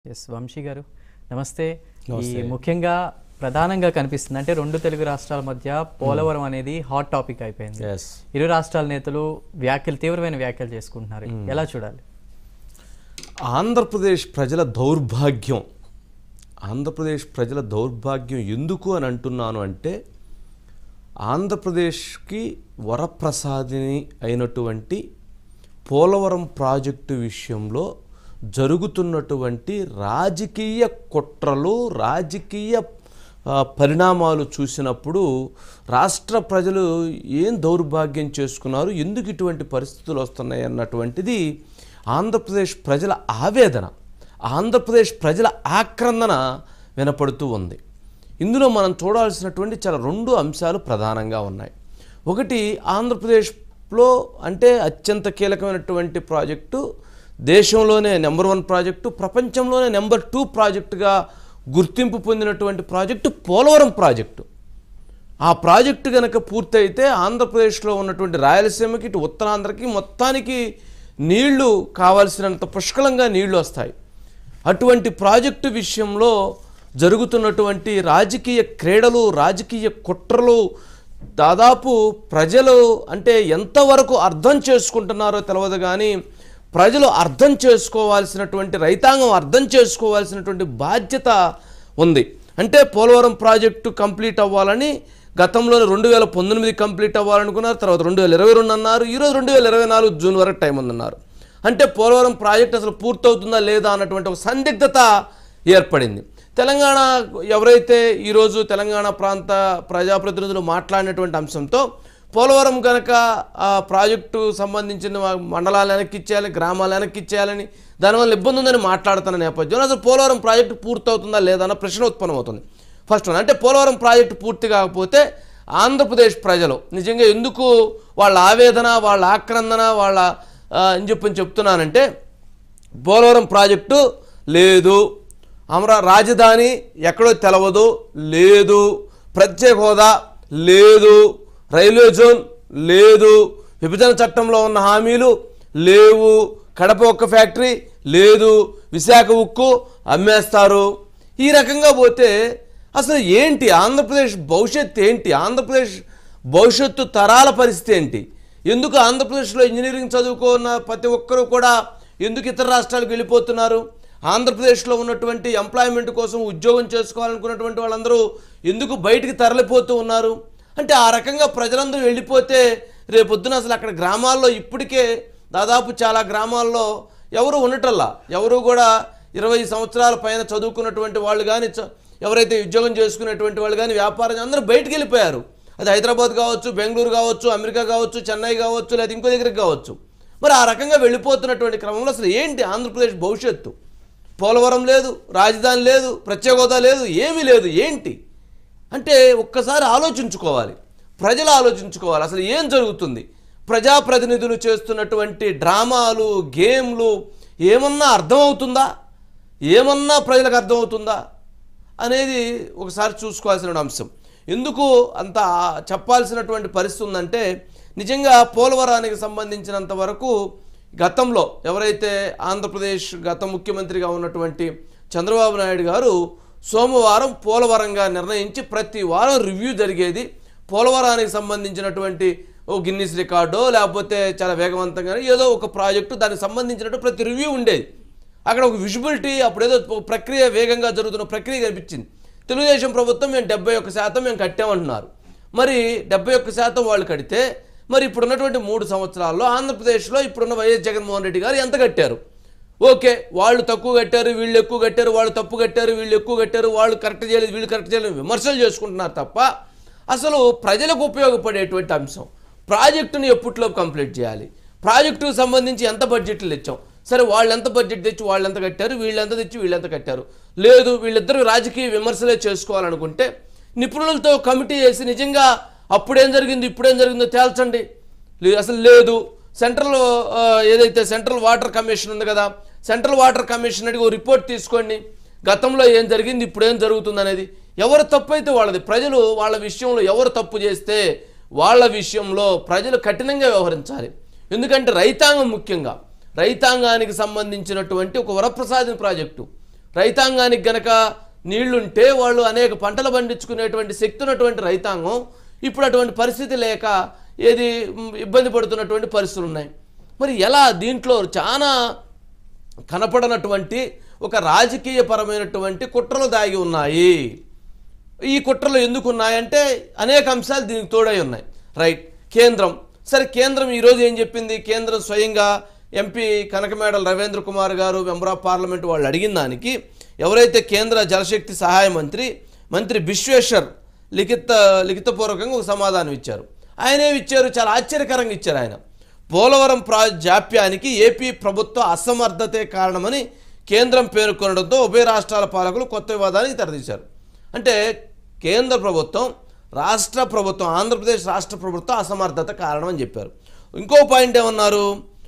Yes Vamsi గారు నమస్తే ఈ నమస్తే. ముఖ్యంగా ప్రధానంగా కనిపిస్తుంది అంటే రెండు తెలుగు రాష్ట్రాల మధ్య పోలవరం అనేది హాట్ టాపిక్ అయిపోయింది ఎస్ ఇరు రాష్ట్రాల నేతలు వ్యాఖ్యలు తీవ్రమైన వ్యాఖ్యలు చేసుకుంటున్నారు ఎలా చూడాలి ఆంధ్రప్రదేశ్ ప్రజల దౌర్భాగ్యం ఆంధ్రప్రదేశ్ ప్రజల దౌర్భాగ్యం ఎందుకు అని అంటున్నాను అంటే ఆంధ్రప్రదేశ్కి వరప్రసాదిని అయినటువంటి పోలవరం ప్రాజెక్టు విషయంలో జరుగుతున్నటువంటి రాజకీయ కుట్రలు రాజకీయ ఆ, పరిణామాలు చూసినప్పుడు రాష్ట్ర ప్రజలు ఏం దౌర్భాగ్యం చేసుకున్నారు ఎందుకు ఇటువంటి పరిస్థితులు వస్తున్నాయి అన్నటువంటిది ఆంధ్రప్రదేశ్ ప్రజల ఆవేదన ఆంధ్రప్రదేశ్ ప్రజల ఆక్రందన వినపడుతూ ఉంది ఇందులో మనం చూడాల్సినటువంటి చాలా రెండు అంశాలు ప్రధానంగా ఉన్నాయి ఒకటి ఆంధ్రప్రదేశ్లో అంటే అత్యంత కీలకమైనటువంటి ప్రాజెక్టు దేశంలోనే నెంబర్ వన్ ప్రాజెక్టు ప్రపంచంలోనే నెంబర్ టూ ప్రాజెక్టుగా గుర్తింపు పొందినటువంటి ప్రాజెక్టు పోలవరం ప్రాజెక్టు ఆ ప్రాజెక్టు కనుక పూర్తయితే ఆంధ్రప్రదేశ్లో ఉన్నటువంటి రాయలసీమకి ఇటు ఉత్తరాంధ్రకి మొత్తానికి నీళ్లు కావాల్సినంత పుష్కలంగా నీళ్లు వస్తాయి అటువంటి ప్రాజెక్టు విషయంలో జరుగుతున్నటువంటి రాజకీయ క్రీడలు రాజకీయ కుట్రలు దాదాపు ప్రజలు అంటే ఎంతవరకు అర్థం చేసుకుంటున్నారో తెలియదు కానీ ప్రజలు అర్థం చేసుకోవాల్సినటువంటి రైతాంగం అర్థం చేసుకోవాల్సినటువంటి బాధ్యత ఉంది అంటే పోలవరం ప్రాజెక్టు కంప్లీట్ అవ్వాలని గతంలో రెండు వేల పంతొమ్మిది కంప్లీట్ అవ్వాలనుకున్నారు తర్వాత రెండు వేల ఇరవై రెండు అన్నారు ఈరోజు రెండు వేల ఇరవై నాలుగు జూన్ వరకు టైం ఉందన్నారు అంటే పోలవరం ప్రాజెక్ట్ అసలు పూర్తవుతుందా లేదా అన్నటువంటి ఒక సందిగ్ధత ఏర్పడింది తెలంగాణ ఎవరైతే ఈరోజు తెలంగాణ ప్రాంత ప్రజాప్రతినిధులు మాట్లాడినటువంటి అంశంతో పోలవరం కనుక ఆ ప్రాజెక్టు సంబంధించిన మండలాలు వెనక్కి ఇచ్చేయాలి గ్రామాలు వెనక్కి ఇచ్చేయాలని దానివల్ల ఇబ్బంది ఉందని మాట్లాడుతున్న నేపథ్యంలో అసలు పోలవరం ప్రాజెక్టు పూర్తవుతుందా లేదా అన్న ప్రశ్న ఉత్పన్నమవుతుంది ఫస్ట్ వన్ అంటే పోలవరం ప్రాజెక్టు పూర్తి కాకపోతే ఆంధ్రప్రదేశ్ ప్రజలు నిజంగా ఎందుకు వాళ్ళ ఆవేదన వాళ్ళ ఆక్రందన వాళ్ళ ఆ, అని చెప్పని చెప్తున్నానంటే పోలవరం ప్రాజెక్టు లేదు అమరా రాజధాని ఎక్కడో తెలవదు లేదు ప్రత్యేక హోదా లేదు రైల్వే జోన్ లేదు విభజన చట్టంలో ఉన్న హామీలు లేవు కడప ఒక్క ఫ్యాక్టరీ లేదు విశాఖ ఉక్కు అమ్మేస్తారు ఈ రకంగా పోతే అసలు ఏంటి ఆంధ్రప్రదేశ్ భవిష్యత్తు ఏంటి ఆంధ్రప్రదేశ్ భవిష్యత్తు తరాల పరిస్థితి ఏంటి ఎందుకు ఆంధ్రప్రదేశ్లో ఇంజనీరింగ్ చదువుకున్న ప్రతి ఒక్కరూ కూడా ఎందుకు ఇతర రాష్ట్రాలకు వెళ్ళిపోతున్నారు ఆంధ్రప్రదేశ్లో ఉన్నటువంటి ఎంప్లాయ్మెంట్ కోసం ఉద్యోగం చేసుకోవాలనుకున్నటువంటి వాళ్ళందరూ ఎందుకు బయటికి తరలిపోతూ ఉన్నారు అంటే ఆ రకంగా ప్రజలందరూ వెళ్ళిపోతే రేపొద్దున అసలు అక్కడ గ్రామాల్లో ఇప్పటికే దాదాపు చాలా గ్రామాల్లో ఎవరు ఉండటల్లా ఎవరు కూడా ఇరవై సంవత్సరాల పైన చదువుకున్నటువంటి వాళ్ళు కానీ ఎవరైతే ఉద్యోగం చేసుకునేటువంటి వాళ్ళు కానీ వ్యాపారం అందరూ బయటికి వెళ్ళిపోయారు అది హైదరాబాద్ కావచ్చు బెంగళూరు కావచ్చు అమెరికా కావచ్చు చెన్నై కావచ్చు లేదా ఇంకో దగ్గరికి కావచ్చు మరి ఆ రకంగా వెళ్ళిపోతున్నటువంటి క్రమంలో అసలు ఏంటి ఆంధ్రప్రదేశ్ భవిష్యత్తు పోలవరం లేదు రాజధాని లేదు ప్రత్యేక హోదా లేదు ఏమీ లేదు ఏంటి అంటే ఒక్కసారి ఆలోచించుకోవాలి ప్రజలు ఆలోచించుకోవాలి అసలు ఏం జరుగుతుంది ప్రజాప్రతినిధులు చేస్తున్నటువంటి డ్రామాలు గేమ్లు ఏమన్నా అర్థమవుతుందా ఏమన్నా ప్రజలకు అర్థమవుతుందా అనేది ఒకసారి చూసుకోవాల్సిన అంశం ఎందుకు అంత చెప్పాల్సినటువంటి పరిస్థితి ఉందంటే నిజంగా పోలవరానికి సంబంధించినంత వరకు గతంలో ఎవరైతే ఆంధ్రప్రదేశ్ గత ముఖ్యమంత్రిగా ఉన్నటువంటి చంద్రబాబు నాయుడు గారు సోమవారం పోలవరంగా నిర్ణయించి ప్రతి వారం రివ్యూ జరిగేది పోలవరానికి సంబంధించినటువంటి ఓ గిన్నీస్ రికార్డో లేకపోతే చాలా వేగవంతంగా ఏదో ఒక ప్రాజెక్టు దానికి సంబంధించినట్టు ప్రతి రివ్యూ ఉండేది అక్కడ ఒక విజిబిలిటీ అప్పుడేదో ఒక ప్రక్రియ వేగంగా జరుగుతున్న ప్రక్రియ కనిపించింది తెలుగుదేశం ప్రభుత్వం మేము డెబ్బై ఒక్క శాతం మేము కట్టామంటున్నారు మరి డెబ్బై ఒక్క శాతం వాళ్ళు కడితే మరి ఇప్పుడున్నటువంటి మూడు సంవత్సరాల్లో ఆంధ్రప్రదేశ్లో ఇప్పుడున్న వైఎస్ జగన్మోహన్ రెడ్డి గారు ఎంత కట్టారు ఓకే వాళ్ళు తక్కువ కట్టారు వీళ్ళు ఎక్కువ కట్టారు వాళ్ళు తప్పు కట్టారు వీళ్ళు ఎక్కువ కట్టారు వాళ్ళు కరెక్ట్ చేయలేదు వీళ్ళు కరెక్ట్ చేయలేదు విమర్శలు చేసుకుంటున్నారు తప్ప అసలు ప్రజలకు ఉపయోగపడేటువంటి అంశం ప్రాజెక్టుని ఎప్పట్లో కంప్లీట్ చేయాలి ప్రాజెక్టుకు సంబంధించి ఎంత బడ్జెట్లు తెచ్చాం సరే వాళ్ళు ఎంత బడ్జెట్ తెచ్చి వాళ్ళు ఎంత కట్టారు వీళ్ళు ఎంత తెచ్చి వీళ్ళు ఎంత కట్టారు లేదు వీళ్ళిద్దరు రాజకీయ విమర్శలే చేసుకోవాలనుకుంటే నిపుణులతో కమిటీ చేసి నిజంగా అప్పుడేం జరిగింది ఇప్పుడేం జరిగిందో తేల్చండి లే- అసలు లేదు సెంట్రల్ ఆ, ఏదైతే సెంట్రల్ వాటర్ కమిషన్ ఉంది కదా సెంట్రల్ వాటర్ కమిషన్ అడిగి ఓ రిపోర్ట్ తీసుకోండి గతంలో ఏం జరిగింది ఇప్పుడు ఏం జరుగుతుంది అనేది ఎవరు తప్పు అయితే వాళ్ళది ప్రజలు వాళ్ళ విషయంలో ఎవరు తప్పు చేస్తే వాళ్ళ విషయంలో ప్రజలు కఠినంగా వ్యవహరించాలి ఎందుకంటే రైతాంగం ముఖ్యంగా రైతాంగానికి సంబంధించినటువంటి ఒక వరప్రసాదం ప్రాజెక్టు రైతాంగానికి గనక నీళ్లుంటే వాళ్ళు అనేక పంటలు పండించుకునేటువంటి శక్తి ఉన్నటువంటి రైతాంగం ఇప్పుడు అటువంటి పరిస్థితి లేక ఏది మ్, ఇబ్బంది పడుతున్నటువంటి పరిస్థితులు ఉన్నాయి మరి ఎలా దీంట్లో చాలా కనపడనటువంటి ఒక రాజకీయపరమైనటువంటి కుట్రలు దాగి ఉన్నాయి ఈ కుట్రలు ఎందుకు ఉన్నాయంటే అనేక అంశాలు దీనికి తోడై ఉన్నాయి రైట్ కేంద్రం సరే కేంద్రం ఈరోజు ఏం చెప్పింది కేంద్రం స్వయంగా ఎంపీ కనకమేడల రవీంద్ర కుమార్ గారు మెంబర్ ఆఫ్ పార్లమెంట్ వాళ్ళు అడిగిన దానికి ఎవరైతే కేంద్ర జలశక్తి సహాయ మంత్రి మంత్రి విశ్వేశ్వర్ లిఖిత లిఖితపూర్వకంగా ఒక సమాధానం ఇచ్చారు ఆయన ఏమి ఇచ్చారు చాలా ఆశ్చర్యకరంగా ఇచ్చారు ఆయన పోలవరం ప్రా జాప్యానికి ఏపీ ప్రభుత్వ అసమర్థతే కారణమని కేంద్రం పేర్కొనడంతో ఉభయ రాష్ట్రాల పాలకులు కొత్త వివాదానికి తెరదీశారు అంటే కేంద్ర ప్రభుత్వం రాష్ట్ర ప్రభుత్వం ఆంధ్రప్రదేశ్ రాష్ట్ర ప్రభుత్వం అసమర్థత కారణం అని చెప్పారు ఇంకో పాయింట్ ఏమన్నారు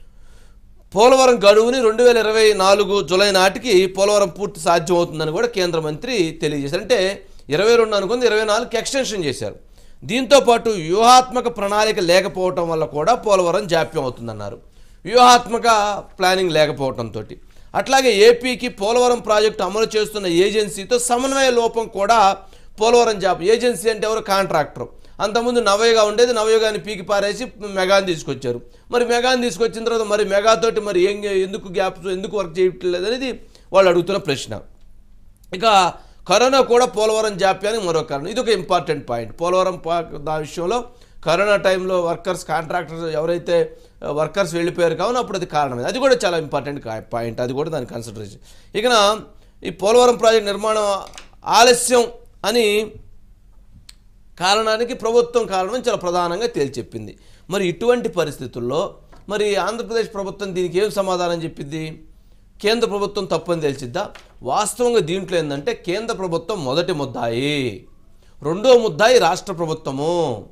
పోలవరం గడువుని రెండు వేల ఇరవై నాలుగు జులై నాటికి పోలవరం పూర్తి సాధ్యమవుతుందని కూడా కేంద్ర మంత్రి తెలియజేశారు అంటే ఇరవై రెండు అనుకుంది ఇరవై నాలుగుకి ఎక్స్టెన్షన్ చేశారు దీంతో పాటు వ్యూహాత్మక ప్రణాళిక లేకపోవటం వల్ల కూడా పోలవరం జాప్యం అవుతుందన్నారు వ్యూహాత్మక ప్లానింగ్ లేకపోవడంతో అట్లాగే ఏపీకి పోలవరం ప్రాజెక్టు అమలు చేస్తున్న ఏజెన్సీతో సమన్వయ లోపం కూడా పోలవరం జాబ్ ఏజెన్సీ అంటే ఎవరు కాంట్రాక్టర్ అంతకుముందు నవయుగా ఉండేది నవయుగాన్ని పీకి పారేసి మెగాని తీసుకొచ్చారు మరి మెగాని తీసుకొచ్చిన తర్వాత మరి మెగాతోటి మరి ఏం ఎందుకు గ్యాప్స్ ఎందుకు వర్క్ చేయట్లేదు అనేది వాళ్ళు అడుగుతున్న ప్రశ్న ఇక కరోనా కూడా పోలవరం జాప్యానికి మరో కారణం ఇది ఒక ఇంపార్టెంట్ పాయింట్ పోలవరం పా- దా విషయంలో కరోనా టైంలో వర్కర్స్ కాంట్రాక్టర్స్ ఎవరైతే వర్కర్స్ వెళ్ళిపోయారు కావున అప్పుడు అది కారణం అది కూడా చాలా ఇంపార్టెంట్ కా- పాయింట్ అది కూడా దాని కన్సిడరేషన్ ఇకన ఈ పోలవరం ప్రాజెక్ట్ నిర్మాణం ఆలస్యం అని కారణానికి ప్రభుత్వం కారణం చాలా ప్రధానంగా తేల్చెప్పింది మరి ఇటువంటి పరిస్థితుల్లో మరి ఆంధ్రప్రదేశ్ ప్రభుత్వం దీనికి ఏం సమాధానం చెప్పింది కేంద్ర ప్రభుత్వం తప్పని తెలిసిద్దా వాస్తవంగా దీంట్లో ఏంటంటే కేంద్ర ప్రభుత్వం మొదటి ముద్దాయి రెండో ముద్దాయి రాష్ట్ర ప్రభుత్వము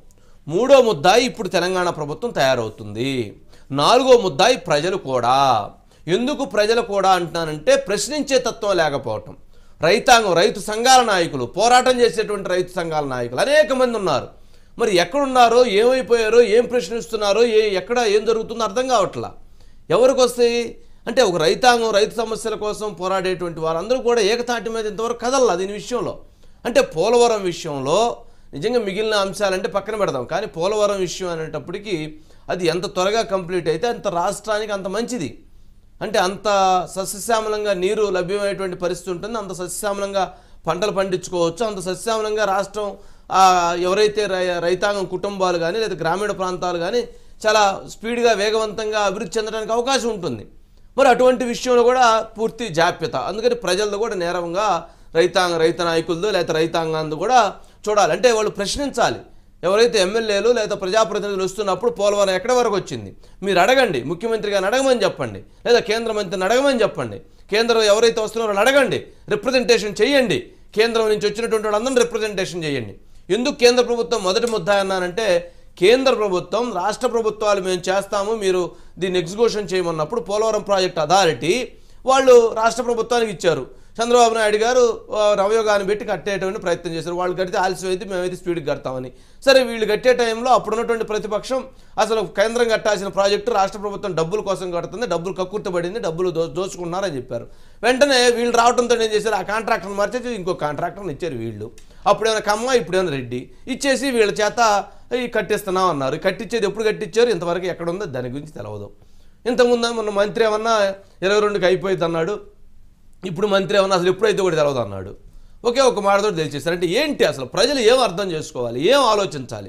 మూడో ముద్దాయి ఇప్పుడు తెలంగాణ ప్రభుత్వం తయారవుతుంది నాలుగో ముద్దాయి ప్రజలు కూడా ఎందుకు ప్రజలు కూడా అంటున్నానంటే ప్రశ్నించే తత్వం లేకపోవటం రైతాంగం రైతు సంఘాల నాయకులు పోరాటం చేసేటువంటి రైతు సంఘాల నాయకులు అనేక మంది ఉన్నారు మరి ఎక్కడున్నారో ఏమైపోయారో ఏం ప్రశ్నిస్తున్నారో ఏ ఎక్కడ ఏం జరుగుతుందో అర్థం కావట్లా ఎవరికి వస్తాయి అంటే ఒక రైతాంగం రైతు సమస్యల కోసం పోరాడేటువంటి వారందరూ కూడా ఏకతాటి మీద ఇంతవరకు కదల్లా దీని విషయంలో అంటే పోలవరం విషయంలో నిజంగా మిగిలిన అంశాలంటే పక్కన పెడదాం కానీ పోలవరం విషయం అనేటప్పటికీ అది ఎంత త్వరగా కంప్లీట్ అయితే అంత రాష్ట్రానికి అంత మంచిది అంటే అంత సస్యశ్యామలంగా నీరు లభ్యమయ్యేటువంటి పరిస్థితి ఉంటుంది అంత సస్యశ్యామలంగా పంటలు పండించుకోవచ్చు అంత సస్యశ్యామలంగా రాష్ట్రం ఆ, ఎవరైతే రై- రైతాంగం కుటుంబాలు కానీ లేదా గ్రామీణ ప్రాంతాలు కానీ చాలా స్పీడ్గా వేగవంతంగా అభివృద్ధి చెందడానికి అవకాశం ఉంటుంది మరి అటువంటి విషయంలో కూడా పూర్తి జాప్యత అందుకని ప్రజలతో కూడా నేరంగా రైతాంగ రైతు నాయకులతో లేదా రైతాంగాన్ని కూడా చూడాలి అంటే వాళ్ళు ప్రశ్నించాలి ఎవరైతే ఎమ్మెల్యేలు లేదా ప్రజాప్రతినిధులు వస్తున్నప్పుడు పోలవరం ఎక్కడి వరకు వచ్చింది మీరు అడగండి ముఖ్యమంత్రి గారిని అడగమని చెప్పండి లేదా కేంద్ర మంత్రిని అడగమని చెప్పండి కేంద్రం ఎవరైతే వస్తున్నారో వాళ్ళని అడగండి రిప్రజెంటేషన్ చేయండి కేంద్రం నుంచి వచ్చినటువంటి వాళ్ళందరినీ రిప్రజెంటేషన్ చేయండి ఎందుకు కేంద్ర ప్రభుత్వం మొదటి ముద్ద అన్నానంటే కేంద్ర ప్రభుత్వం రాష్ట్ర ప్రభుత్వాలు మేము చేస్తాము మీరు దీన్ని ఎగ్జిక్యూషన్ చేయమన్నప్పుడు పోలవరం ప్రాజెక్ట్ అథారిటీ వాళ్ళు రాష్ట్ర ప్రభుత్వానికి ఇచ్చారు చంద్రబాబు నాయుడు గారు ఆ, నవయోగాన్ని పెట్టి కట్టేటువంటి ప్రయత్నం చేశారు వాళ్ళు కడితే ఆలస్యం అయితే మేమైతే స్పీడ్కి కడతామని సరే వీళ్ళు కట్టే టైంలో అప్పుడున్నటువంటి ప్రతిపక్షం అసలు కేంద్రం కట్టాల్సిన ప్రాజెక్టు రాష్ట్ర ప్రభుత్వం డబ్బుల కోసం కడుతుంది డబ్బులు కక్కుర్తబడింది డబ్బులు దో దోచుకున్నారని చెప్పారు వెంటనే వీళ్ళు రావడంతో ఏం చేశారు ఆ కాంట్రాక్టర్ని మార్చేసి ఇంకో కాంట్రాక్టర్ని ఇచ్చారు వీళ్ళు అప్పుడేమైనా కమ్మ ఇప్పుడేమైనా రెడ్డి ఇచ్చేసి వీళ్ళ చేత ఈ కట్టిస్తున్నాం అన్నారు ఈ కట్టించేది ఎప్పుడు కట్టించారు ఇంతవరకు ఎక్కడ ఉందో దాని గురించి తెలవదు ఇంతకుముందు మొన్న మంత్రి ఏమన్నా ఇరవై రెండుకి అయిపోయింది అన్నాడు ఇప్పుడు మంత్రి ఏమన్నా అసలు ఎప్పుడైతే కూడా తెలవదు అన్నాడు ఒకే ఒక మాటతో తెలిచేస్తారు అంటే ఏంటి అసలు ప్రజలు ఏం అర్థం చేసుకోవాలి ఏం ఆలోచించాలి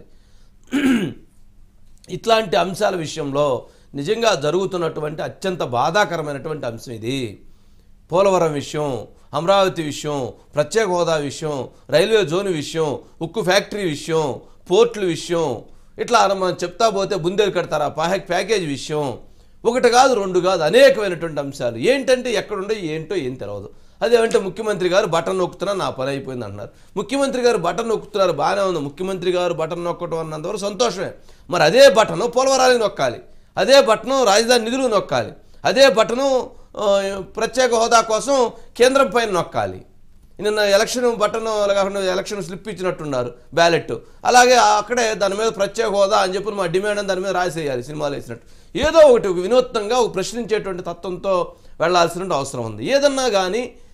ఇట్లాంటి అంశాల విషయంలో నిజంగా జరుగుతున్నటువంటి అత్యంత బాధాకరమైనటువంటి అంశం ఇది పోలవరం విషయం అమరావతి విషయం ప్రత్యేక హోదా విషయం రైల్వే జోన్ విషయం ఉక్కు ఫ్యాక్టరీ విషయం పోర్టుల విషయం ఇట్లా మనం చెప్తా పోతే బుందేలు కడతారా ప్యాక్ ప్యాకేజ్ విషయం ఒకటి కాదు రెండు కాదు అనేకమైనటువంటి అంశాలు ఏంటంటే ఎక్కడుండో ఏంటో ఏం తెలియదు అదేమంటే ముఖ్యమంత్రి గారు బటన్ నొక్కుతున్నా నా పని అయిపోయింది అంటున్నారు ముఖ్యమంత్రి గారు బటన్ నొక్కుతున్నారు బాగానే ఉంది ముఖ్యమంత్రి గారు బటన్ నొక్కడం అన్నంతవరకు సంతోషమే మరి అదే బటన్ పోలవరానికి నొక్కాలి అదే బటన్ రాజధాని నిధులు నొక్కాలి అదే బటను ఆ, ప్రత్యేక హోదా కోసం కేంద్రం పైన నొక్కాలి నిన్న ఎలక్షన్ బటన్ కాకుండా ఎలక్షన్ స్లిప్ ఇచ్చినట్టున్నారు బ్యాలెట్ అలాగే అక్కడే దాని మీద ప్రత్యేక హోదా అని చెప్పి మా డిమాండ్ అని దాని మీద రాసేయాలి సినిమాలు వేసినట్టు ఏదో ఒకటి ఒక వినూత్నంగా ఒక ప్రశ్నించేటువంటి తత్వంతో వెళ్ళాల్సిన అవసరం ఉంది ఏదన్నా కానీ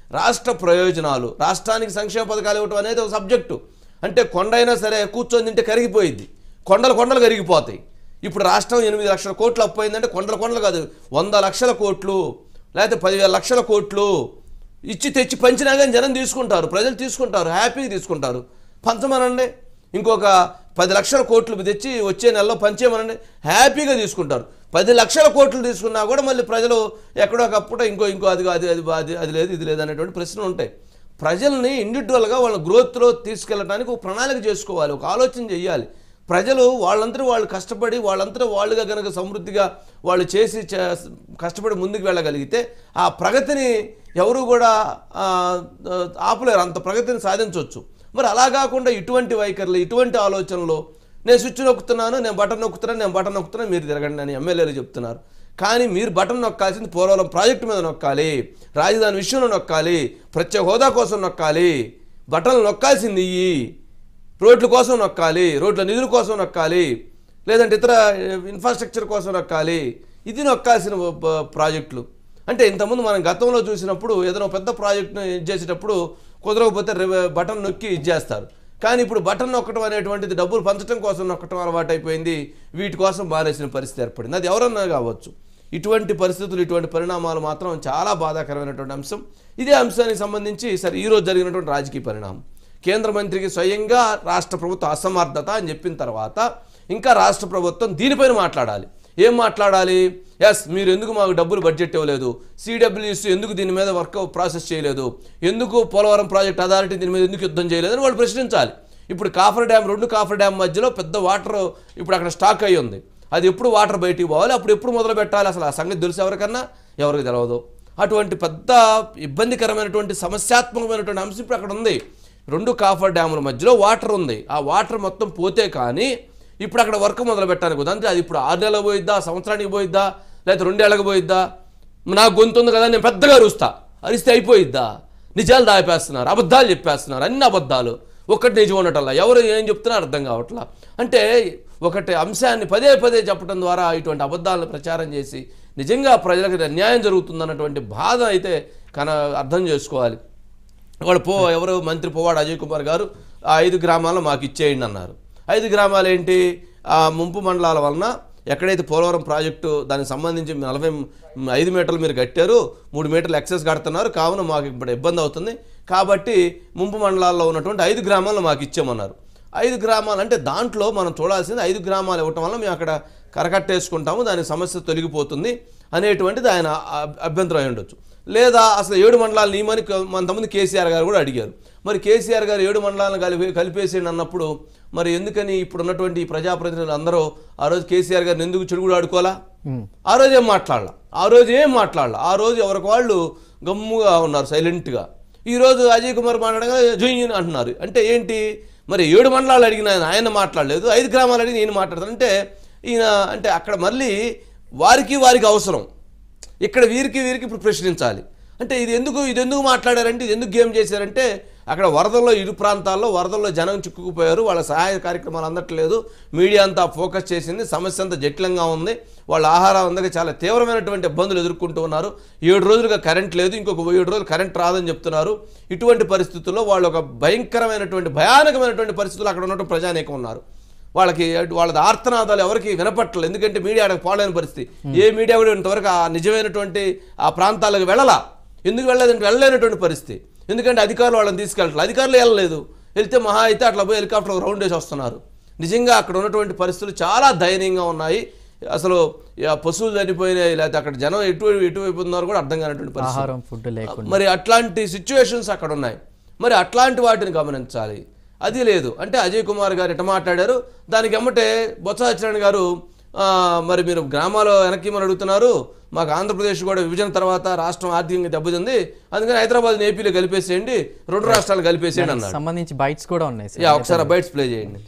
రాష్ట్ర ప్రయోజనాలు రాష్ట్రానికి సంక్షేమ పథకాలు ఇవ్వటం అనేది ఒక సబ్జెక్టు అంటే కొండైనా సరే కూర్చొని తింటే కరిగిపోయింది కొండలు కొండలు కరిగిపోతాయి ఇప్పుడు రాష్ట్రం ఎనిమిది లక్షల కోట్లు అప్పు అయిందంటే కొండల కొండలు కాదు వంద లక్షల కోట్లు లేకపోతే పదివేల లక్షల కోట్లు ఇచ్చి తెచ్చి పంచినా కానీ జనం తీసుకుంటారు ప్రజలు తీసుకుంటారు హ్యాపీగా తీసుకుంటారు పంచమనండి ఇంకొక పది లక్షల కోట్లు తెచ్చి వచ్చే నెలలో పంచేయమనండి హ్యాపీగా తీసుకుంటారు పది లక్షల కోట్లు తీసుకున్నా కూడా మళ్ళీ ప్రజలు ఎక్కడో ఒకప్పుడు ఇంకో ఇంకో అది అది అది అది అది లేదు ఇది లేదు అనేటువంటి ప్రశ్నలు ఉంటాయి ప్రజల్ని ఇండివిజువల్గా వాళ్ళ గ్రోత్లో తీసుకెళ్ళడానికి ఒక ప్రణాళిక చేసుకోవాలి ఒక ఆలోచన చేయాలి ప్రజలు వాళ్ళంతా వాళ్ళు కష్టపడి వాళ్ళంతా వాళ్ళుగా కనుక సమృద్ధిగా వాళ్ళు చేసి చే- కష్టపడి ముందుకు వెళ్ళగలిగితే ఆ ప్రగతిని ఎవరు కూడా ఆ, ఆ, ఆపలేరు అంత ప్రగతిని సాధించవచ్చు మరి అలా కాకుండా ఇటువంటి వైఖరులు ఇటువంటి ఆలోచనలు నేను స్విచ్ నొక్కుతున్నాను నేను బటన్ నొక్కుతున్నాను నేను బటన్ నొక్కుతున్నాను మీరు తిరగండి అని ఎమ్మెల్యేలు చెప్తున్నారు కానీ మీరు బటన్ నొక్కాల్సింది పోలవరం ప్రాజెక్టు మీద నొక్కాలి రాజధాని విషయంలో నొక్కాలి ప్రత్యేక హోదా కోసం నొక్కాలి బటన్లు నొక్కాల్సింది ఇయ్యి రోడ్ల కోసం నొక్కాలి రోడ్ల నిధుల కోసం నొక్కాలి లేదంటే ఇతర ఇన్ఫ్రాస్ట్రక్చర్ కోసం నొక్కాలి ఇది నొక్కాల్సిన ప- ప్రాజెక్టులు అంటే ఇంతకుముందు మనం గతంలో చూసినప్పుడు ఏదైనా ఒక పెద్ద ప్రాజెక్టును ఇది చేసేటప్పుడు కుదరకపోతే రివ- బటన్ నొక్కి ఇది చేస్తారు కానీ ఇప్పుడు బటన్ నొక్కడం అనేటువంటిది డబ్బులు పంచడం కోసం నొక్కడం అలవాటు అయిపోయింది వీటి కోసం మానేసిన పరిస్థితి ఏర్పడింది అది ఎవరన్నా కావచ్చు ఇటువంటి పరిస్థితులు ఇటువంటి పరిణామాలు మాత్రం చాలా బాధాకరమైనటువంటి అంశం ఇదే అంశానికి సంబంధించి సరే ఈరోజు జరిగినటువంటి రాజకీయ పరిణామం కేంద్ర మంత్రికి స్వయంగా రాష్ట్ర ప్రభుత్వ అసమర్థత అని చెప్పిన తర్వాత ఇంకా రాష్ట్ర ప్రభుత్వం దీనిపైన మాట్లాడాలి ఏం మాట్లాడాలి ఎస్ మీరు ఎందుకు మాకు డబ్బులు బడ్జెట్ ఇవ్వలేదు సిడబ్ల్యూఎస్ ఎందుకు దీని మీద వర్క్ ప్రాసెస్ చేయలేదు ఎందుకు పోలవరం ప్రాజెక్ట్ అథారిటీ దీని మీద ఎందుకు యుద్ధం చేయలేదని వాళ్ళు ప్రశ్నించాలి ఇప్పుడు కాఫర్ డ్యామ్ రెండు కాఫర్ డ్యామ్ మధ్యలో పెద్ద వాటర్ ఇప్పుడు అక్కడ స్టాక్ అయి ఉంది అది ఎప్పుడు వాటర్ బయటికి పోవాలి అప్పుడు ఎప్పుడు మొదలు పెట్టాలి అసలు ఆ సంగతి తెలుసు ఎవరికన్నా ఎవరికి తెలియదు అటువంటి పెద్ద ఇబ్బందికరమైనటువంటి సమస్యాత్మకమైనటువంటి అంశం ఇప్పుడు అక్కడ ఉంది రెండు కాఫర్ డ్యాముల మధ్యలో వాటర్ ఉంది ఆ వాటర్ మొత్తం పోతే కానీ ఇప్పుడు అక్కడ వర్క్ మొదలు పెట్టడానికి కుదరదు. అంటే అది ఇప్పుడు ఆరు నెలలకు పోయిద్దా సంవత్సరానికి పోయిద్దా లేకపోతే రెండేళ్ళకి పోయిద్దా నాకు గొంతు ఉంది కదా నేను పెద్దగా అరుస్తా అరిస్తే అయిపోయిద్దా నిజాలు దాపేస్తున్నారు అబద్ధాలు చెప్పేస్తున్నారు అన్ని అబద్ధాలు ఒక్కటి నిజం ఉండటల్లా ఎవరు ఏం చెప్తున్నా అర్థం కావట్లా అంటే ఒకటి అంశాన్ని పదే పదే చెప్పడం ద్వారా ఇటువంటి అబద్ధాలను ప్రచారం చేసి నిజంగా ప్రజలకు ఇది అన్యాయం జరుగుతుందన్నటువంటి బాధ అయితే కన అర్థం చేసుకోవాలి వాడు పో ఎవరు మంత్రి పోవాడు అజయ్ కుమార్ గారు ఆ ఐదు గ్రామాలను మాకు ఇచ్చేయండి అన్నారు ఐదు గ్రామాలు ఏంటి ఆ ముంపు మండలాల వలన ఎక్కడైతే పోలవరం ప్రాజెక్టు దానికి సంబంధించి నలభై ఐదు మీటర్లు మీరు కట్టారు మూడు మీటర్లు ఎక్సెస్ కడుతున్నారు కావున మాకు ఇప్పుడు ఇబ్బంది అవుతుంది కాబట్టి ముంపు మండలాల్లో ఉన్నటువంటి ఐదు గ్రామాలను మాకు ఇచ్చామన్నారు ఐదు గ్రామాలు అంటే దాంట్లో మనం చూడాల్సింది ఐదు గ్రామాలు ఇవ్వటం వల్ల మేము అక్కడ కరకట్టేసుకుంటాము దాని సమస్య తొలగిపోతుంది అనేటువంటిది ఆయన అభ్- అభ్యంతరం అయి ఉండొచ్చు లేదా అసలు ఏడు మండలాలు నియమని కొంతమంది కేసీఆర్ గారు కూడా అడిగారు మరి కేసీఆర్ గారు ఏడు మండలాలను కలిపి కలిపేసేయండి అన్నప్పుడు మరి ఎందుకని ఇప్పుడు ఉన్నటువంటి ఈ ప్రజాప్రతినిధులు అందరూ ఆ రోజు కేసీఆర్ గారిని ఎందుకు చెడుగుడు ఆడుకోవాలా ఆ రోజు ఏం మాట్లాడాల ఆ రోజు ఏం మాట్లాడాల ఆ రోజు ఎవరికి వాళ్ళు గమ్ముగా ఉన్నారు సైలెంట్గా ఈ రోజు అజయ్ కుమార్ మాట్లాడగా జోయిన్ అంటున్నారు అంటే ఏంటి మరి ఏడు మండలాలు అడిగిన ఆయన ఆయన మాట్లాడలేదు ఐదు గ్రామాలు అడిగి నేను మాట్లాడతాను అంటే ఈయన అంటే అక్కడ మళ్ళీ వారికి వారికి అవసరం ఇక్కడ వీరికి వీరికి ఇప్పుడు ప్రశ్నించాలి అంటే ఇది ఎందుకు ఇది ఎందుకు మాట్లాడారంటే ఇది ఎందుకు గేమ్ చేశారంటే అక్కడ వరదల్లో ఇరు ప్రాంతాల్లో వరదల్లో జనం చిక్కుకుపోయారు వాళ్ళ సహాయ కార్యక్రమాలు అందట్లేదు మీడియా అంతా ఫోకస్ చేసింది సమస్య అంతా జటిలంగా ఉంది వాళ్ళ ఆహారం అందక చాలా తీవ్రమైనటువంటి ఇబ్బందులు ఎదుర్కొంటూ ఉన్నారు ఏడు రోజులుగా కరెంట్ లేదు ఇంకొక ఏడు రోజులు కరెంట్ రాదని చెప్తున్నారు ఇటువంటి పరిస్థితుల్లో వాళ్ళు ఒక భయంకరమైనటువంటి భయానకమైనటువంటి పరిస్థితుల్లో అక్కడ ఉన్నటువంటి ప్రజానీకం ఉన్నారు వాళ్ళకి వాళ్ళ ఆర్తనాదాలు ఎవరికి వినపట్టలేదు ఎందుకంటే మీడియా అక్కడికి పోలేని పరిస్థితి ఏ మీడియా కూడా ఇంతవరకు ఆ నిజమైనటువంటి ఆ ప్రాంతాలకు వెళ్ళలా ఎందుకు వెళ్ళలేదంటే వెళ్ళలేనటువంటి పరిస్థితి ఎందుకంటే అధికారులు వాళ్ళని తీసుకెళ్ళట్లేదు అధికారులు వెళ్ళలేదు వెళ్తే మహా అయితే అట్లా పోయి హెలికాప్టర్ రౌండ్ వేసి వస్తున్నారు నిజంగా అక్కడ ఉన్నటువంటి పరిస్థితులు చాలా దయనీయంగా ఉన్నాయి అసలు ఆ పశువులు చనిపోయినాయి లేకపోతే అక్కడ జనం ఎటు ఎటువైపు ఉన్నారో కూడా అర్థం కానటువంటి పరిస్థితి ఆహారం ఫుడ్ లేకుండా మరి అట్లాంటి సిచ్యువేషన్స్ అక్కడ ఉన్నాయి మరి అట్లాంటి వాటిని గమనించాలి అది లేదు అంటే అజయ్ కుమార్ గారు ఎట మాట్లాడారు దానికి ఎమ్మటే బొత్స సత్యనారాయణ గారు ఆ, మరి మీరు గ్రామాలు వెనక్కి మనం అడుగుతున్నారు మాకు ఆంధ్రప్రదేశ్ కూడా విభజన తర్వాత రాష్ట్రం ఆర్థికంగా దెబ్బతింది అందుకని హైదరాబాద్ ఏపీలో కలిపేసేయండి రెండు రాష్ట్రాలు కలిపేసేయండి అన్నాడు సంబంధించి బైట్స్ కూడా ఉన్నాయి సార్ యా ఒకసారి బైట్స్ ప్లే చేయండి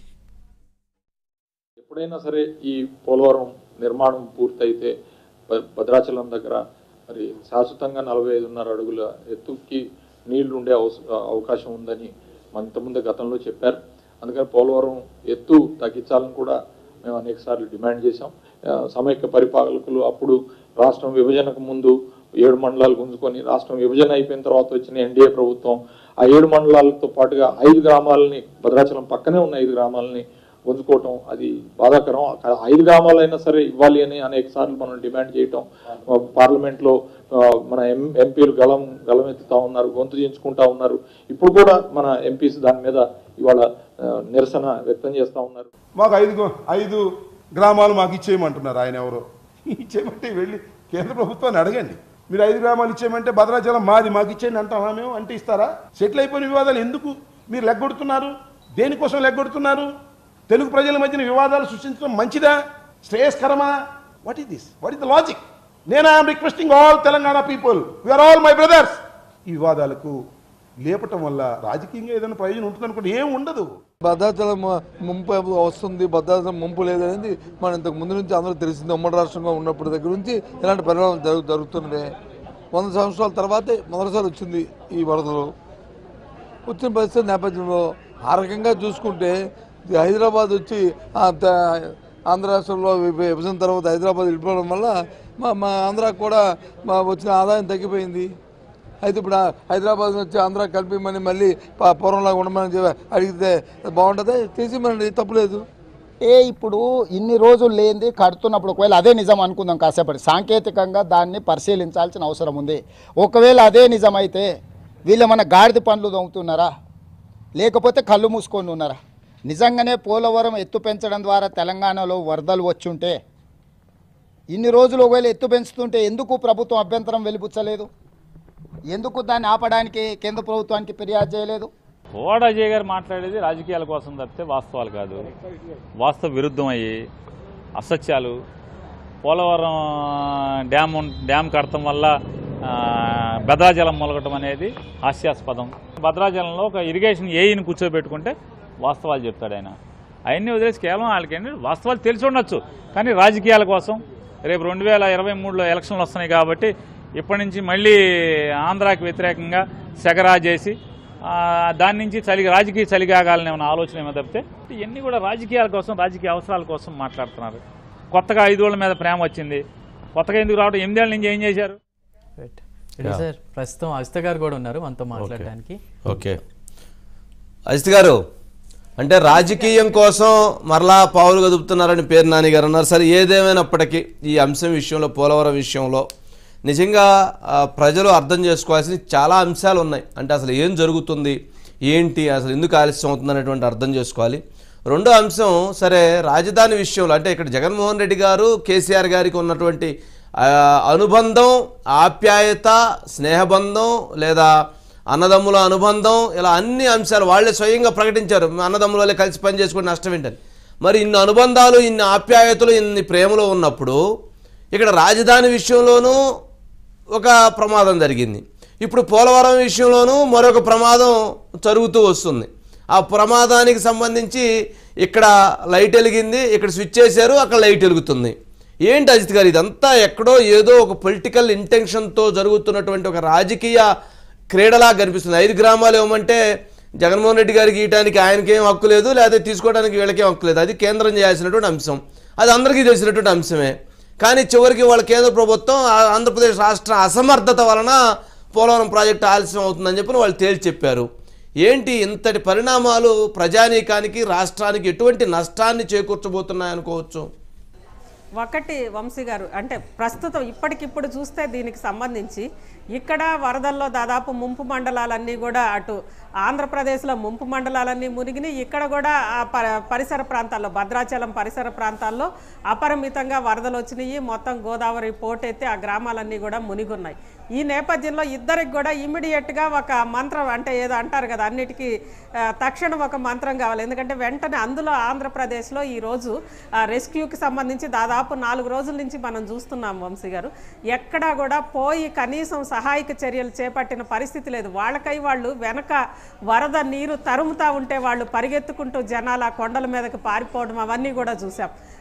ఎప్పుడైనా సరే ఈ పోలవరం నిర్మాణం పూర్తయితే భ- భద్రాచలం దగ్గర మరి శాశ్వతంగా నలభై ఐదున్నర అడుగుల ఎత్తుకి నీళ్లు ఉండే అవస- అవకాశం ఉందని మన ఇంతకుముందు గతంలో చెప్పారు అందుకని పోలవరం ఎత్తు తగ్గించాలని కూడా మేము అనేక సార్లు డిమాండ్ చేశాం ఆ, సమైక్య పరిపాలకులు అప్పుడు రాష్ట్రం విభజనకు ముందు ఏడు మండలాలు గుంజుకొని రాష్ట్రం విభజన అయిపోయిన తర్వాత వచ్చిన ఎన్డీఏ ప్రభుత్వం ఆ ఏడు మండలాలతో పాటుగా ఐదు గ్రామాలని భద్రాచలం పక్కనే ఉన్న ఐదు గ్రామాలని గుంజుకోవటం అది బాధాకరం ఆ ఐదు గ్రామాలైనా సరే ఇవ్వాలి అని అనేక సార్లు మనం డిమాండ్ చేయటం ఆ, పార్లమెంట్లో ఆ, మన ఎం ఎంపీలు గలం గలమెత్తుతా ఉన్నారు గొంతు దించుకుంటా ఉన్నారు ఇప్పుడు కూడా మన ఎంపీస్ దాని మీద ఇవాళ ఆ, నిరసన వ్యక్తం చేస్తా ఉన్నారు మాకు ఐదు గో- ఐదు గ్రామాలు మాకు ఇచ్చేయమంటున్నారు ఆయన ఎవరో ఇచ్చేయమంటే వెళ్ళి కేంద్ర ప్రభుత్వాన్ని అడగండి మీరు ఐదు గ్రామాలు ఇచ్చేయమంటే భద్రాచలం మాది మాకు ఇచ్చేయండి అంటామా మేము అంటే ఇస్తారా సెటిల్ అయిపోయిన వివాదాలు ఎందుకు మీరు లెగ్గొడుతున్నారు దేనికోసం లెగ్గొడుతున్నారు తెలుగు ప్రజల మధ్యన వివాదాలు సృష్టించడం మంచిదా శ్రేయస్కరమా what is this what is the logic నేను I'm requesting all Telangana people we're all my brothers ఈ వివాదాలకు లేపటం వల్ల రాజకీయంగా ఏదైనా ప్రయోజనం ఉంటుంది అనుకుంటే ఏం ఉండదు భద్రాచలం ముంపు వస్తుంది భద్రాచలం ముంపు లేదనేది మనం ఇంతకు ముందు నుంచి అందరూ తెలిసింది ఉమ్మడి రాష్ట్రంగా ఉన్నప్పటి దగ్గర నుంచి ఇలాంటి పరిణామాలు జరుగు జరుగుతున్నాయి వంద సంవత్సరాల తర్వాతే మొదటిసారి వచ్చింది ఈ వరదలు వచ్చిన పరిస్థితి నేపథ్యంలో ఆ రకంగా చూసుకుంటే ఇది హైదరాబాద్ వచ్చి ఆ త- ఆంధ్ర రాష్ట్రంలో విభ- విభజన తర్వాత హైదరాబాద్ వెళ్ళిపోవడం వల్ల మా మా ఆంధ్రాకు కూడా మా వచ్చిన ఆదాయం తగ్గిపోయింది అయితే ఇప్పుడు ఆ హైదరాబాద్ నుంచి ఆంధ్ర కలిపిమని మళ్ళీ ప- పూర్వంలాగా ఉండమని చెప్పి అడిగితే బాగుంటుంది తీసిమనండి తప్పులేదు ఏ ఇప్పుడు ఇన్ని రోజులు లేనిది కడుతున్నప్పుడు ఒకవేళ అదే నిజం అనుకుందాం కాసేపటి సాంకేతికంగా దాన్ని పరిశీలించాల్సిన అవసరం ఉంది ఒకవేళ అదే నిజమైతే వీళ్ళు మన గాడిద పనులు దొంగతున్నారా లేకపోతే కళ్ళు మూసుకొని ఉన్నారా నిజంగానే పోలవరం ఎత్తు పెంచడం ద్వారా తెలంగాణలో వరదలు వచ్చుంటే ఇన్ని రోజులు ఒకవేళ ఎత్తు పెంచుతుంటే ఎందుకు ప్రభుత్వం అభ్యంతరం వెలిబుచ్చలేదు ఎందుకు దాన్ని ఆపడానికి కేంద్ర ప్రభుత్వానికి ఫిర్యాదు చేయలేదు కోడ అజయ్ గారు మాట్లాడేది రాజకీయాల కోసం తప్పితే వాస్తవాలు కాదు వాస్తవ విరుద్ధం అయ్యి అసత్యాలు పోలవరం డ్యామ్ ఉన్- డ్యామ్ కడటం వల్ల ఆ, భద్రాచలం మొలగటం అనేది హాస్యాస్పదం భద్రాచలంలో ఒక ఇరిగేషన్ ఏఈని కూర్చోబెట్టుకుంటే వాస్తవాలు చెప్తాడు ఆయన అవన్నీ వదిలేసి కేవలం వాళ్ళకి ఏంటంటే వాస్తవాలు తెలిసి ఉండొచ్చు కానీ రాజకీయాల కోసం రేపు రెండు వేల ఇరవై మూడులో ఎలక్షన్లు వస్తున్నాయి కాబట్టి ఇప్పటి నుంచి మళ్ళీ ఆంధ్రాకి వ్యతిరేకంగా సెగరా చేసి ఆ, దాని నుంచి చలి రాజకీయ చలిగాగాలని ఏమైనా ఆలోచన ఏమో తప్పితే ఇవన్నీ కూడా రాజకీయాల కోసం రాజకీయ అవసరాల కోసం మాట్లాడుతున్నారు కొత్తగా ఐదు మీద ప్రేమ వచ్చింది కొత్తగా ఎందుకు రావడం ఎనిమిదేళ్ళ నుంచి ఏం చేశారు రైట్ రెడీ సార్ ప్రస్తుతం అజిత గారు కూడా ఉన్నారు మనతో మాట్లాడడానికి ఓకే అజిత్ గారు అంటే రాజకీయం కోసం మరలా పావులు కదుపుతున్నారని పేరు నాని గారు అన్నారు సరే ఏదేమైనప్పటికీ ఈ అంశం విషయంలో పోలవరం విషయంలో నిజంగా ఆ, ప్రజలు అర్థం చేసుకోవాల్సిన చాలా అంశాలు ఉన్నాయి అంటే అసలు ఏం జరుగుతుంది ఏంటి అసలు ఎందుకు ఆలస్యం అవుతుంది అనేటువంటి అర్థం చేసుకోవాలి రెండో అంశం సరే రాజధాని విషయంలో అంటే ఇక్కడ జగన్మోహన్ రెడ్డి గారు కేసీఆర్ గారికి ఉన్నటువంటి ఆ, అనుబంధం ఆప్యాయత స్నేహబంధం లేదా అన్నదమ్ముల అనుబంధం ఇలా అన్ని అంశాలు వాళ్ళే స్వయంగా ప్రకటించారు "మా అన్నదమ్ముల వల్లే కలిసి పని చేసుకుని నష్టం ఏంటని మరి ఇన్ని అనుబంధాలు ఇన్ని ఆప్యాయతలు ఇన్ని ప్రేమలో ఉన్నప్పుడు ఇక్కడ రాజధాని విషయంలోనూ ఒక ప్రమాదం జరిగింది ఇప్పుడు పోలవరం విషయంలోనూ మరొక ప్రమాదం జరుగుతూ వస్తుంది ఆ ప్రమాదానికి సంబంధించి ఇక్కడ లైట్ వెలిగింది ఇక్కడ స్విచ్ చేశారు అక్కడ లైట్ వెలుగుతుంది ఏంటి అజిత్ గారు ఇదంతా ఎక్కడో ఏదో ఒక పొలిటికల్ ఇంటెన్షన్తో జరుగుతున్నటువంటి ఒక రాజకీయ క్రీడలా కనిపిస్తుంది ఐదు గ్రామాలు ఏమంటే జగన్మోహన్ రెడ్డి గారికి ఇవ్వడానికి ఆయనకేం హక్కు లేదు లేదా తీసుకోవడానికి వీళ్ళకేం హక్కు లేదు అది కేంద్రం చేయాల్సినటువంటి అంశం అది అందరికీ తెలిసినటువంటి అంశమే కానీ చివరికి వాళ్ళ కేంద్ర ప్రభుత్వం ఆ- ఆంధ్రప్రదేశ్ రాష్ట్ర అసమర్థత వలన పోలవరం ప్రాజెక్టు ఆలస్యం అవుతుందని చెప్పి వాళ్ళు తేల్చి చెప్పారు ఏంటి ఇంతటి పరిణామాలు ప్రజానీకానికి రాష్ట్రానికి ఎటువంటి నష్టాన్ని చేకూర్చబోతున్నాయి అనుకోవచ్చు ఒకటి వంశీ గారు అంటే ప్రస్తుతం ఇప్పటికిప్పుడు చూస్తే దీనికి సంబంధించి ఇక్కడ వరదల్లో దాదాపు ముంపు మండలాలన్నీ కూడా అటు ఆంధ్రప్రదేశ్లో ముంపు మండలాలన్నీ మునిగినాయి ఇక్కడ కూడా ఆ ప- పరిసర ప్రాంతాల్లో భద్రాచలం పరిసర ప్రాంతాల్లో అపరిమితంగా వరదలు వచ్చినాయి మొత్తం గోదావరి పోటెత్తి ఆ గ్రామాలన్నీ కూడా మునిగున్నాయి ఈ నేపథ్యంలో ఇద్దరికి కూడా ఇమ్మీడియట్గా ఒక మంత్రం అంటే ఏదో అంటారు కదా అన్నిటికీ ఆ, తక్షణం ఒక మంత్రం కావాలి ఎందుకంటే వెంటనే అందులో ఆంధ్రప్రదేశ్లో ఈరోజు రెస్క్యూకి సంబంధించి దాదాపు నాలుగు రోజుల నుంచి మనం చూస్తున్నాం వంశీ గారు ఎక్కడా కూడా పోయి కనీసం సహాయక చర్యలు చేపట్టిన పరిస్థితి లేదు వాళ్ళకై వాళ్ళు వెనక వరద నీరు తరుముతా ఉంటే వాళ్ళు పరిగెత్తుకుంటూ జనాలు ఆ కొండల మీదకి పారిపోవడం అవన్నీ కూడా చూసాం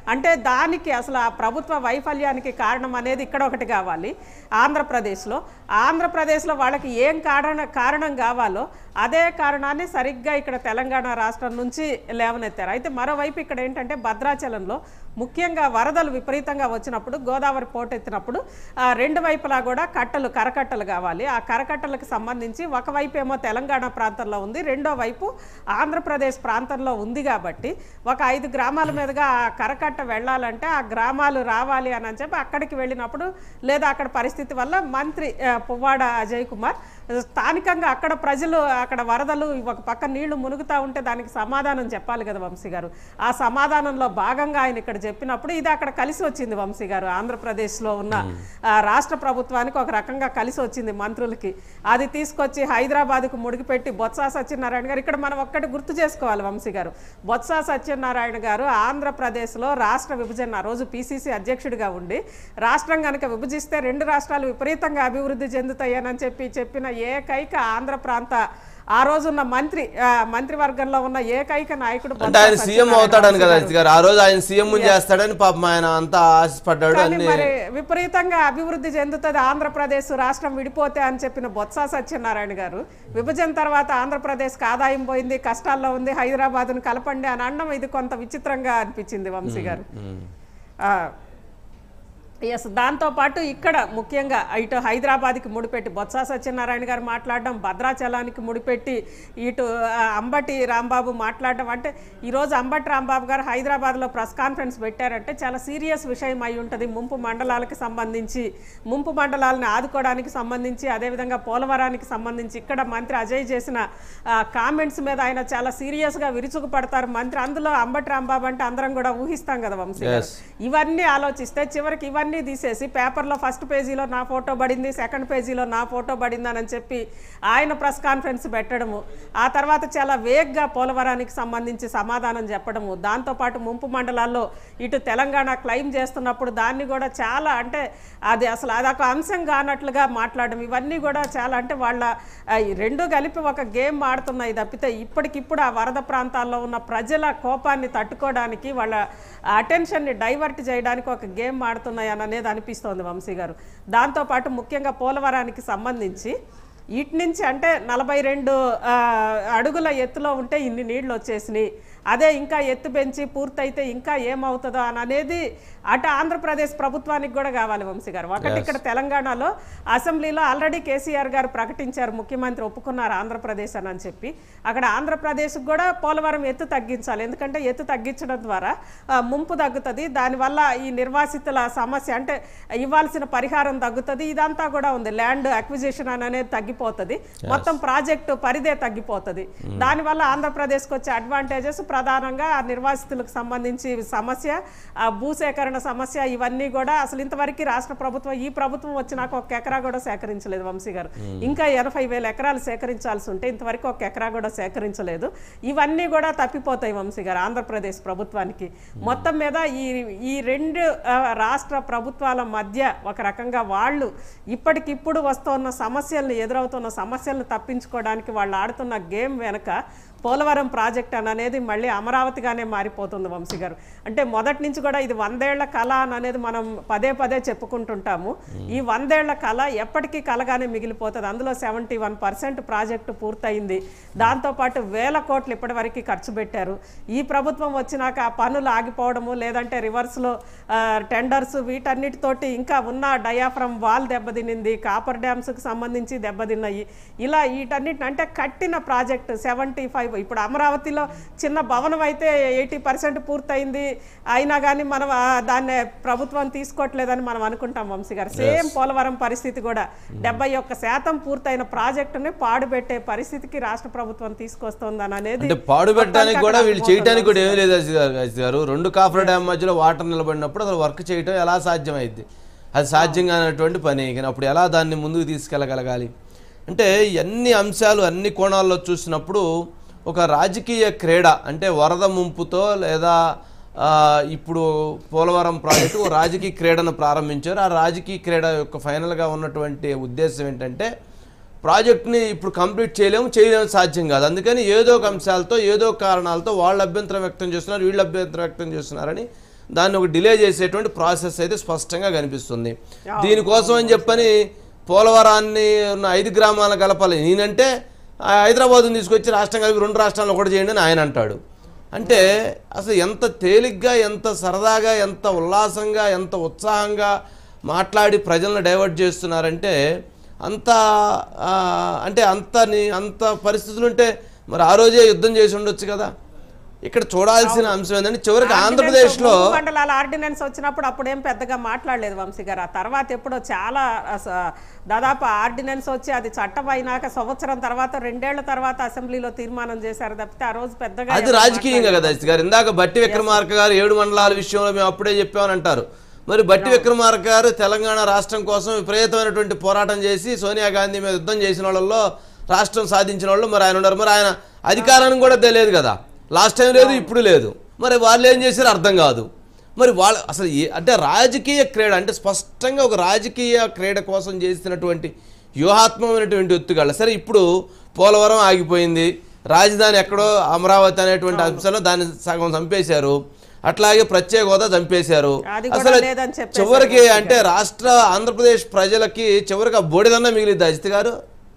అంటే దానికి అసలు ఆ ప్రభుత్వ వైఫల్యానికి కారణం అనేది ఇక్కడ ఒకటి కావాలి ఆంధ్రప్రదేశ్లో ఆంధ్రప్రదేశ్లో వాళ్ళకి ఏం కారణ కారణం కావాలో అదే కారణాన్ని సరిగ్గా ఇక్కడ తెలంగాణ రాష్ట్రం నుంచి లేవనెత్తారు అయితే మరోవైపు ఇక్కడ ఏంటంటే భద్రాచలంలో ముఖ్యంగా వరదలు విపరీతంగా వచ్చినప్పుడు గోదావరి పోటెత్తినప్పుడు ఆ, రెండు వైపులా కూడా కట్టలు కరకట్టలు కావాలి ఆ కరకట్టలకు సంబంధించి ఒకవైపు ఏమో తెలంగాణ ప్రాంతంలో ఉంది రెండో వైపు ఆంధ్రప్రదేశ్ ప్రాంతంలో ఉంది కాబట్టి ఒక ఐదు గ్రామాల మీదుగా ఆ కరకట్ట వెళ్ళాలంటే ఆ గ్రామాలు రావాలి అని చెప్పి అక్కడికి వెళ్ళినప్పుడు లేదా అక్కడ పరిస్థితి వల్ల మంత్రి ఆ, పువ్వాడ అజయ్ కుమార్ స్థానికంగా అక్కడ ప్రజలు అక్కడ వరదలు ఒక పక్క నీళ్లు మునుగుతా ఉంటే దానికి సమాధానం చెప్పాలి కదా వంశీ గారు ఆ సమాధానంలో భాగంగా ఆయన ఇక్కడ చెప్పినప్పుడు ఇది అక్కడ కలిసి వచ్చింది వంశీ గారు ఆంధ్రప్రదేశ్లో ఉన్న ఆ, రాష్ట్ర ప్రభుత్వానికి ఒక రకంగా కలిసి వచ్చింది మంత్రులకి అది తీసుకొచ్చి హైదరాబాద్కు ముడిగిపెట్టి బొత్స సత్యనారాయణ గారు ఇక్కడ మనం ఒక్కటి గుర్తు చేసుకోవాలి వంశీ గారు బొత్స సత్యనారాయణ గారు ఆంధ్రప్రదేశ్లో రాష్ట్ర విభజన ఆ రోజు పిసిసి అధ్యక్షుడిగా ఉండి రాష్ట్రం కనుక విభజిస్తే రెండు రాష్ట్రాలు విపరీతంగా అభివృద్ధి చెందుతాయని చెప్పి చెప్పిన ఏకైక ఆంధ్ర ప్రాంత ఆ రోజున్న మంత్రి ఆ, మంత్రివర్గంలో ఉన్న ఏకైక నాయకుడు అంటే ఆయన బొత్స సీఎం సత్యనారాయణ అవుతాడని కదా గారు. అజిత్ గారు ఆ రోజు ఆయన సీఎం చేస్తాడని పాపం ఆయన అంతా ఆశపడ్డాడు కానీ అన్ని మరి విపరీతంగా అభివృద్ధి చెందుతుంది ఆంధ్రప్రదేశ్ రాష్ట్రం విడిపోతే అని చెప్పిన బొత్స సత్యనారాయణ గారు విభజన తర్వాత ఆంధ్రప్రదేశ్కి ఆదాయం పోయింది కష్టాల్లో ఉంది హైదరాబాద్ను కలపండి అని అనడం ఇది కొంత విచిత్రంగా అనిపించింది వంశీ గారు ఆ, ఎస్ దాంతోపాటు ఇక్కడ ముఖ్యంగా ఇటు హైదరాబాద్కి ముడిపెట్టి బొత్స సత్యనారాయణ గారు మాట్లాడడం భద్రాచలానికి ముడిపెట్టి ఇటు ఆ, అంబటి రాంబాబు మాట్లాడడం అంటే ఈరోజు అంబటి రాంబాబు గారు హైదరాబాద్లో ప్రెస్ కాన్ఫరెన్స్ పెట్టారంటే చాలా సీరియస్ విషయం అయి ఉంటుంది ముంపు మండలాలకు సంబంధించి ముంపు మండలాలను ఆదుకోవడానికి సంబంధించి అదేవిధంగా పోలవరానికి సంబంధించి ఇక్కడ మంత్రి అజయ్ చేసిన కామెంట్స్ మీద ఆయన చాలా సీరియస్గా విరుచుకుపడతారు మంత్రి అందులో అంబటి రాంబాబు అంటే అందరం కూడా ఊహిస్తాం కదా వంశీ గారు. Yes. ఇవన్నీ ఆలోచిస్తే చివరికి ఇవన్నీ తీసేసి పేపర్లో ఫస్ట్ పేజీలో నా ఫోటో పడింది సెకండ్ పేజీలో నా ఫోటో పడిందని చెప్పి ఆయన ప్రెస్ కాన్ఫరెన్స్ పెట్టడము ఆ తర్వాత చాలా వేగ్గా పోలవరానికి సంబంధించి సమాధానం చెప్పడము దాంతోపాటు ముంపు మండలాల్లో ఇటు తెలంగాణ క్లెయిమ్ చేస్తున్నప్పుడు దాన్ని కూడా చాలా అంటే అది అసలు అదొక అంశం కానట్లుగా మాట్లాడడం ఇవన్నీ కూడా చాలా అంటే వాళ్ళ ఆ, ఈ రెండు కలిపి ఒక గేమ్ ఆడుతున్నాయి తప్పితే ఇప్పటికిప్పుడు ఆ వరద ప్రాంతాల్లో ఉన్న ప్రజల కోపాన్ని తట్టుకోవడానికి వాళ్ళ అటెన్షన్ని డైవర్ట్ చేయడానికి ఒక గేమ్ ఆడుతున్నాయి అని అనేది అనిపిస్తోంది వంశీ గారు దాంతోపాటు ముఖ్యంగా పోలవరానికి సంబంధించి ఇటు నుంచి అంటే నలభై రెండు ఆ, అడుగుల ఎత్తులో ఉంటే ఇన్ని నీళ్లు వచ్చేసినాయి అదే ఇంకా ఎత్తు పెంచి పూర్తయితే ఇంకా ఏమవుతుందో అని అనేది అటు ఆంధ్రప్రదేశ్ ప్రభుత్వానికి కూడా కావాలి వంశీ గారు ఒకటి ఇక్కడ తెలంగాణలో అసెంబ్లీలో ఆల్రెడీ కేసీఆర్ గారు ప్రకటించారు ముఖ్యమంత్రి ఒప్పుకున్నారు ఆంధ్రప్రదేశ్ అని అని చెప్పి అక్కడ ఆంధ్రప్రదేశ్కి కూడా పోలవరం ఎత్తు తగ్గించాలి ఎందుకంటే ఎత్తు తగ్గించడం ద్వారా ఆ, ముంపు తగ్గుతుంది దానివల్ల ఈ నిర్వాసితుల సమస్య అంటే ఇవ్వాల్సిన పరిహారం తగ్గుతుంది ఇదంతా కూడా ఉంది ల్యాండ్ అక్విజిషన్ అనేది తగ్గిపోతుంది మొత్తం ప్రాజెక్టు పరిధే తగ్గిపోతుంది దానివల్ల ఆంధ్రప్రదేశ్కి వచ్చే అడ్వాంటేజెస్ ప్రధానంగా ఆ నిర్వాసితులకు సంబంధించి సమస్య ఆ భూసేకరణ సమస్య ఇవన్నీ కూడా అసలు ఇంతవరకు రాష్ట్ర ప్రభుత్వం ఈ ప్రభుత్వం వచ్చినాక ఒక ఎకరా కూడా సేకరించలేదు వంశీ గారు ఇంకా ఎనభై వేల ఎకరాలు సేకరించాల్సి ఉంటే ఇంతవరకు ఒక ఎకరా కూడా సేకరించలేదు ఇవన్నీ కూడా తప్పిపోతాయి వంశీ గారు ఆంధ్రప్రదేశ్ ప్రభుత్వానికి మొత్తం మీద ఈ ఈ రెండు ఆ, రాష్ట్ర ప్రభుత్వాల మధ్య ఒక రకంగా వాళ్ళు ఇప్పటికిప్పుడు వస్తున్న సమస్యలను ఎదురవుతున్న సమస్యలను తప్పించుకోవడానికి వాళ్ళు ఆడుతున్న గేమ్ వెనక పోలవరం ప్రాజెక్ట్ అని అనేది మళ్ళీ అమరావతిగానే మారిపోతుంది వంశీ గారు అంటే మొదటి నుంచి కూడా ఇది వందేళ్ల కళ అని అనేది మనం పదే పదే చెప్పుకుంటుంటాము ఈ వందేళ్ల కళ ఎప్పటికీ కలగానే మిగిలిపోతుంది అందులో సెవెంటీ వన్ పర్సెంట్ ప్రాజెక్టు పూర్తయింది దాంతోపాటు వేల కోట్లు ఇప్పటివరకు ఖర్చు పెట్టారు ఈ ప్రభుత్వం వచ్చినాక ఆ పనులు ఆగిపోవడము లేదంటే రివర్స్లో టెండర్స్ వీటన్నిటితోటి ఇంకా ఉన్న డయాఫ్రమ్ వాల్ దెబ్బతినింది కాపర్ డ్యామ్స్కి సంబంధించి దెబ్బతిన్నాయి ఇలా వీటన్నిటిని అంటే కట్టిన ప్రాజెక్టు సెవెంటీ ఫైవ్ ఇప్పుడు అమరావతిలో చిన్న భవనం అయితే ఎయిటీ పర్సెంట్ పూర్తయింది అయినా కానీ మనం ఆ, దాన్ని ప్రభుత్వం తీసుకోవట్లేదని మనం అనుకుంటాం వంశీ గారు సేమ్ పోలవరం పరిస్థితి కూడా డెబ్బై ఒక్క శాతం పూర్తయిన ప్రాజెక్టుని పాడుపెట్టే పరిస్థితికి రాష్ట్ర ప్రభుత్వం తీసుకొస్తోందని అనేది అంటే పాడు పెట్టడానికి మొత్తానికి కూడా అక్కడ వీళ్ళు చేయడానికి కూడా ఏమీ లేదు అజిత్ గారు అజిత్ గారు రెండు కాఫర్ డ్యామ్ మధ్యలో వాటర్ నిలబడినప్పుడు అసలు వర్క్ చేయటం ఎలా సాధ్యమైంది అది సాధ్యం కానటువంటి పని కానీ అప్పుడు ఎలా దాన్ని ముందుకు తీసుకెళ్ళగలగాలి అంటే అన్ని అంశాలు అన్ని కోణాల్లో చూసినప్పుడు ఒక రాజకీయ క్రీడ అంటే వరద ముంపుతో లేదా ఆ, ఇప్పుడు పోలవరం ప్రాజెక్టు ఓ రాజకీయ క్రీడను ప్రారంభించారు ఆ రాజకీయ క్రీడ యొక్క ఫైనల్గా ఉన్నటువంటి ఉద్దేశం ఏంటంటే ప్రాజెక్ట్ని ఇప్పుడు కంప్లీట్ చేయలేము చేయలేము సాధ్యం కాదు అందుకని ఏదో ఒక అంశాలతో ఏదో ఒక కారణాలతో వాళ్ళు అభ్యంతరం వ్యక్తం చేస్తున్నారు వీళ్ళు అభ్యంతరం వ్యక్తం చేస్తున్నారని దాన్ని ఒక డిలే చేసేటువంటి ప్రాసెస్ అయితే స్పష్టంగా కనిపిస్తుంది దీనికోసం అని చెప్పని పోలవరాన్ని ఉన్న ఐదు గ్రామాల కలపాలి నేనంటే ఆ హైదరాబాద్ని తీసుకొచ్చి రాష్ట్రం కలిపి రెండు రాష్ట్రాలను ఒకటి చేయండి అని ఆయన అంటాడు అంటే అసలు ఎంత తేలిగ్గా ఎంత సరదాగా ఎంత ఉల్లాసంగా ఎంత ఉత్సాహంగా మాట్లాడి ప్రజలను డైవర్ట్ చేస్తున్నారంటే అంత ఆ, అంటే అంత ని- అంత పరిస్థితులు ఉంటే మరి ఆ రోజే యుద్ధం చేసి ఉండొచ్చు కదా ఇక్కడ చూడాల్సిన అంశం ఏంటంటే చివరికి ఆంధ్రప్రదేశ్లో ఆర్డినెన్స్, మండలాల ఆర్డినెన్స్ వచ్చినప్పుడు అప్పుడు ఏం పెద్దగా మాట్లాడలేదు వంశీ గారు ఆ తర్వాత ఎప్పుడో చాలా అస- దాదాపు ఆర్డినెన్స్ వచ్చి అది చట్టం అయినాక సంవత్సరం తర్వాత రెండేళ్ల తర్వాత అసెంబ్లీలో తీర్మానం చేశారు తప్పితే ఆ రోజు పెద్దగా అది ఎవరు రాజకీయంగా కదా అజిత్ గారు ఇందాక బట్టి విక్రమార్క గారు ఏడు మండలాల విషయంలో మేము అప్పుడే చెప్పామని అంటారు మరి బట్టి విక్రమార్క గారు తెలంగాణ రాష్ట్రం కోసం విపరీతమైనటువంటి పోరాటం చేసి సోనియా గాంధీ మీద యుద్ధం చేసిన వాళ్ళల్లో రాష్ట్రం సాధించిన వాళ్ళు మరి ఆయన ఉన్నారు మరి ఆయన అధికారాన్ని కూడా తెలియదు కదా లాస్ట్ టైం లేదు ఇప్పుడు లేదు మరి వాళ్ళు ఏం చేశారో అర్థం కాదు మరి వాళ్ళు అసలు ఏ అంటే రాజకీయ క్రీడ అంటే స్పష్టంగా ఒక రాజకీయ క్రీడ కోసం చేసినటువంటి వ్యూహాత్మకమైనటువంటి ఎత్తుగాళ్ళ సరే ఇప్పుడు పోలవరం ఆగిపోయింది రాజధాని ఎక్కడో అమరావతి అనేటువంటి అంశంలో దాన్ని సగం చంపేశారు అట్లాగే ప్రత్యేక హోదా చంపేశారు అది కూడా అసలు లేదని చెప్పేశారు చివరికి అంటే రాష్ట్ర ఆంధ్రప్రదేశ్ ప్రజలకి చివరికి ఆ బోడిదన్నా మిగిలిద్ది అజిత్ గారు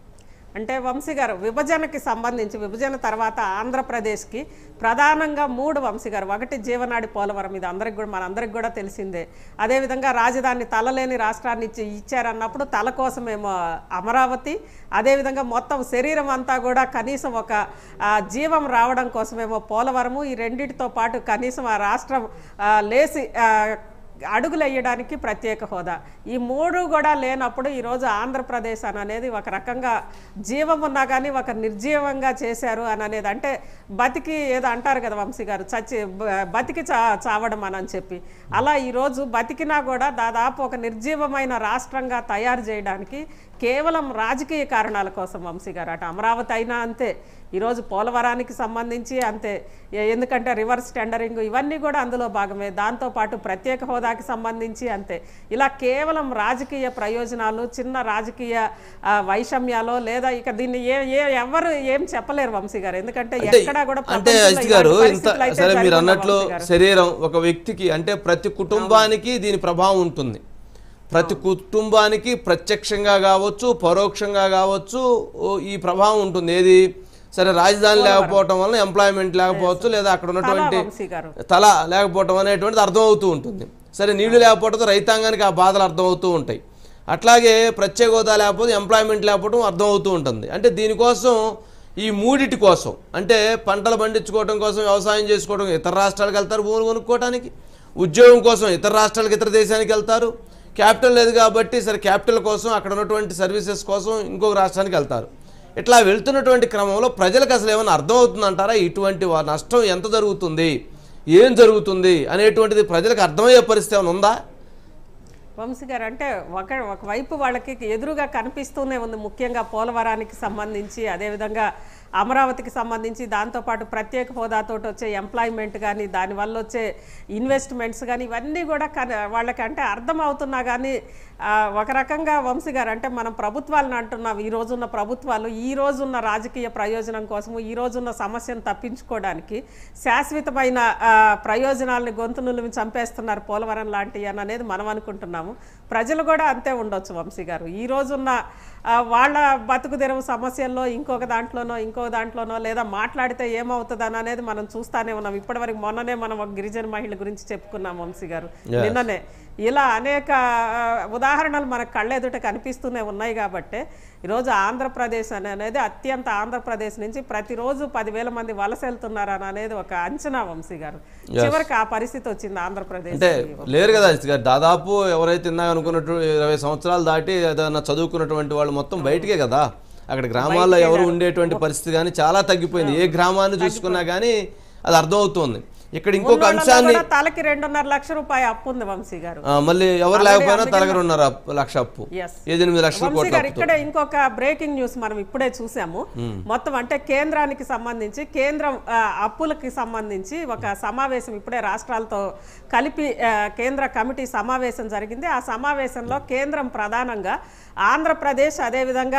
అంటే వంశీ గారు విభజనకి సంబంధించి విభజన తర్వాత ఆంధ్రప్రదేశ్కి ప్రధానంగా మూడు వంశీ గారు ఒకటి జీవనాడి పోలవరం ఇది అందరికి కూడా మనందరికి కూడా తెలిసిందే అదేవిధంగా రాజధాని తలలేని రాష్ట్రాన్ని ఇచ్చి ఇచ్చారన్నప్పుడు తల కోసమేమో అమరావతి అదేవిధంగా మొత్తం శరీరం అంతా కూడా కనీసం ఒక ఆ, జీవం రావడం కోసమేమో పోలవరము ఈ రెండింటితో పాటు కనీసం ఆ రాష్ట్రం ఆ, లేసి ఆ, అడుగులు వేయడానికి ప్రత్యేక హోదా ఈ మూడు కూడా లేనప్పుడు ఈరోజు ఆంధ్రప్రదేశ్ అని అనేది ఒక రకంగా జీవం ఉన్నా కానీ ఒక నిర్జీవంగా చేశారు అని అనేది అంటే బతికి ఏదో అంటారు కదా వంశీ గారు చచ్చి బ- బతికి చా చావడం అని అని చెప్పి అలా ఈరోజు బతికినా కూడా దాదాపు ఒక నిర్జీవమైన రాష్ట్రంగా తయారు చేయడానికి కేవలం రాజకీయ కారణాల కోసం వంశీ గారు అటు అమరావతి అయినా అంతే ఈరోజు పోలవరానికి సంబంధించి అంతే ఏ- ఎందుకంటే రివర్స్ టెండరింగ్ ఇవన్నీ కూడా అందులో భాగమే దాంతోపాటు ప్రత్యేక హోదాకి సంబంధించి అంతే ఇలా కేవలం రాజకీయ ప్రయోజనాలు చిన్న రాజకీయ ఆ, వైషమ్యాలో లేదా ఇక దీన్ని ఏ ఏ ఎవరు ఏం చెప్పలేరు వంశీ గారు ఎందుకంటే అంటే ఎక్కడా కూడా అంటే ప్రపంచంలో అజిత్ గారు ఇలాంటి ఇంత పరిస్థితులు అయితే సరే మీరు జరగవు అన్నట్లు వంశీ గారు. శరీరం ఒక వ్యక్తికి అంటే ప్రతి కుటుంబానికి దీని ప్రభావం ఉంటుంది ప్రతి కుటుంబానికి ప్రత్యక్షంగా కావచ్చు పరోక్షంగా కావచ్చు ఓ ఈ ప్రభావం ఉంటుంది ఏది సరే రాజధాని లేకపోవటం వలన ఎంప్లాయ్మెంట్ లేకపోవచ్చు లేదా అక్కడ ఉన్నటువంటి వంశీ గారు. తల లేకపోవటం అనేటువంటిది అర్థమవుతూ ఉంటుంది సరే నీళ్లు లేకపోవడంతో రైతాంగానికి ఆ బాధలు అర్థమవుతూ ఉంటాయి అట్లాగే ప్రత్యేక హోదా లేకపోతే ఎంప్లాయ్మెంట్ లేకపోవడం అర్థమవుతూ ఉంటుంది అంటే దీనికోసం ఈ మూడిటి కోసం అంటే పంటలు పండించుకోవడం కోసం వ్యవసాయం చేసుకోవడం ఇతర రాష్ట్రాలకు వెళ్తారు భూములు కొనుక్కోవడానికి ఉద్యోగం కోసం ఇతర రాష్ట్రాలకు ఇతర దేశానికి వెళ్తారు క్యాపిటల్ లేదు కాబట్టి సరే క్యాపిటల్ కోసం అక్కడ ఉన్నటువంటి సర్వీసెస్ కోసం ఇంకొక రాష్ట్రానికి వెళ్తారు ఇట్లా వెళ్తున్నటువంటి క్రమంలో ప్రజలకు అసలు ఏమైనా అర్థమవుతుందంటారా ఇటువంటి వా- నష్టం ఎంత జరుగుతుంది ఏం జరుగుతుంది అనేటువంటిది ప్రజలకు అర్థమయ్యే పరిస్థితి ఏమైనా ఉందా వంశీ గారు అంటే ఒక ఒకవైపు వాళ్ళకి ఎదురుగా కనిపిస్తూనే ఉంది ముఖ్యంగా పోలవరానికి సంబంధించి అదేవిధంగా అమరావతికి సంబంధించి దాంతోపాటు ప్రత్యేక హోదాతో వచ్చే ఎంప్లాయ్మెంట్ కానీ దానివల్ల వచ్చే ఇన్వెస్ట్మెంట్స్ కానీ ఇవన్నీ కూడా కన వాళ్ళకి అంటే అర్థం అవుతున్నా కానీ ఆ, ఒక రకంగా వంశీ గారు అంటే మనం ప్రభుత్వాలను అంటున్నాం ఈ రోజున్న ప్రభుత్వాలు ఈ రోజున్న రాజకీయ ప్రయోజనం కోసము ఈ రోజున్న సమస్యను తప్పించుకోవడానికి శాశ్వతమైన ఆ, ప్రయోజనాలని గొంతునులు చంపేస్తున్నారు పోలవరం లాంటివి అని అనేది మనం అనుకుంటున్నాము ప్రజలు కూడా అంతే ఉండొచ్చు వంశీ గారు ఈ రోజున్న ఆ, వాళ్ళ బతుకు తెరువు సమస్యల్లో ఇంకొక దాంట్లోనో ఇంకో దాంట్లోనో లేదా మాట్లాడితే ఏమవుతుంది అనేది మనం చూస్తానే ఉన్నాం ఇప్పటివరకు మొన్ననే మనం ఒక గిరిజన మహిళ గురించి చెప్పుకున్నాం వంశీ గారు నిన్ననే ఇలా అనేక ఆ, ఉదాహరణలు మనకు కళ్ళెదుట కనిపిస్తూనే ఉన్నాయి కాబట్టి ఈరోజు ఆంధ్రప్రదేశ్ అని అనేది అత్యంత ఆంధ్రప్రదేశ్ నుంచి ప్రతిరోజు పదివేల మంది వలస వెళ్తున్నారు అని అనేది ఒక అంచనా వంశీ గారు చివరికి ఆ పరిస్థితి వచ్చింది ఆంధ్రప్రదేశ్ అంటే లేరు కదా అజిత్ గారు దాదాపు ఎవరైతే ఇందాక అనుకున్నట్టు ఇరవై సంవత్సరాలు దాటి ఏదైనా చదువుకున్నటువంటి వాళ్ళు మొత్తం బయటికే కదా అక్కడ గ్రామాల్లో ఎవరు ఉండేటువంటి పరిస్థితి కానీ చాలా తగ్గిపోయింది ఏ గ్రామాన్ని చూసుకున్నా కానీ అది అర్థమవుతోంది ఇక్కడ ఇంకొక ఉన్నోళ్ళలో అంశాన్ని కూడా తలకి రెండున్నర లక్ష రూపాయి అప్పు ఉంది వంశీ గారు ఆ, మళ్ళీ ఎవరు Already లేకపోయినా అందుకే తలగర ఉన్నారు లక్ష అప్పు Yes. ఎనిమిది లక్షల వంశీ కోట్ల గారు అప్పుతో ఇక్కడే ఇంకొక బ్రేకింగ్ న్యూస్ మనం ఇప్పుడే చూసాము మొత్తం అంటే కేంద్రానికి సంబంధించి కేంద్రం ఆ, అప్పులకి సంబంధించి ఒక సమావేశం ఇప్పుడే రాష్ట్రాలతో కలిపి ఆ, కేంద్ర కమిటీ సమావేశం జరిగింది ఆ సమావేశంలో కేంద్రం ప్రధానంగా ఆంధ్రప్రదేశ్ అదేవిధంగా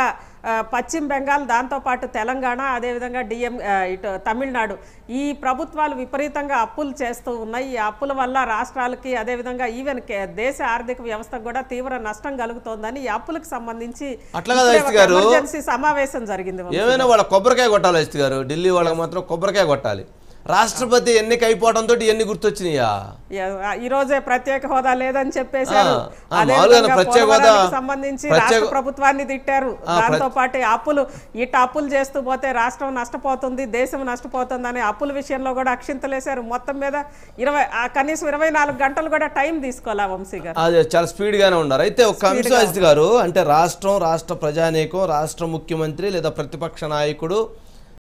ఆ, పశ్చిమ బెంగాల్ దాంతోపాటు తెలంగాణ అదేవిధంగా డిఎం ఆ, ఇటు తమిళనాడు ఈ ప్రభుత్వాలు విపరీతంగా అప్పులు చేస్తూ ఉన్నాయి ఈ అప్పుల వల్ల రాష్ట్రాలకి అదేవిధంగా ఈవెన్ కే- దేశ ఆర్థిక వ్యవస్థకు కూడా తీవ్ర నష్టం కలుగుతోందని ఈ అప్పులకు సంబంధించి అట్లా కాదు ఇప్పుడే ఐస్ ఒక గారు. ఎమర్జెన్సీ సమావేశం జరిగింది ఏమైనా వాళ్ళ కొబ్బరికాయ కొట్టాలి ఎస్తి గారు ఢిల్లీ వాళ్ళకి మాత్రం కొబ్బరికాయ కొట్టాలి రాష్ట్రపతి ఎన్నిక అయిపోవడంతో ఎన్ని గుర్తొచ్చినాయా యా- ఈ రోజే ప్రత్యేక హోదా లేదని చెప్పేశారు ఆ, ఆ, అదే మామూలుగా విధంగా ప్రత్యేక హోదా- పోలవరానికి సంబంధించి ప్రత్యేక- రాష్ట్ర ప్రభుత్వాన్ని తిట్టారు దాంతో పాటు అప్పులు ఇటు అప్పులు చేస్తూ పోతే రాష్ట్రం నష్టపోతుంది దేశం నష్టపోతుంది అనే అప్పుల విషయంలో కూడా అక్షింతలేశారు మొత్తం మీద ఇరవై ఆ, కనీసం ఇరవై నాలుగు గంటలు కూడా టైం తీసుకోవాలా వంశీ గారు అదే చాలా స్పీడ్ గానే ఉన్నారు అయితే ఒక అంశం అజిత్ గారు అంటే రాష్ట్రం రాష్ట్ర ప్రజానీకం రాష్ట్ర ముఖ్యమంత్రి లేదా ప్రతిపక్ష నాయకుడు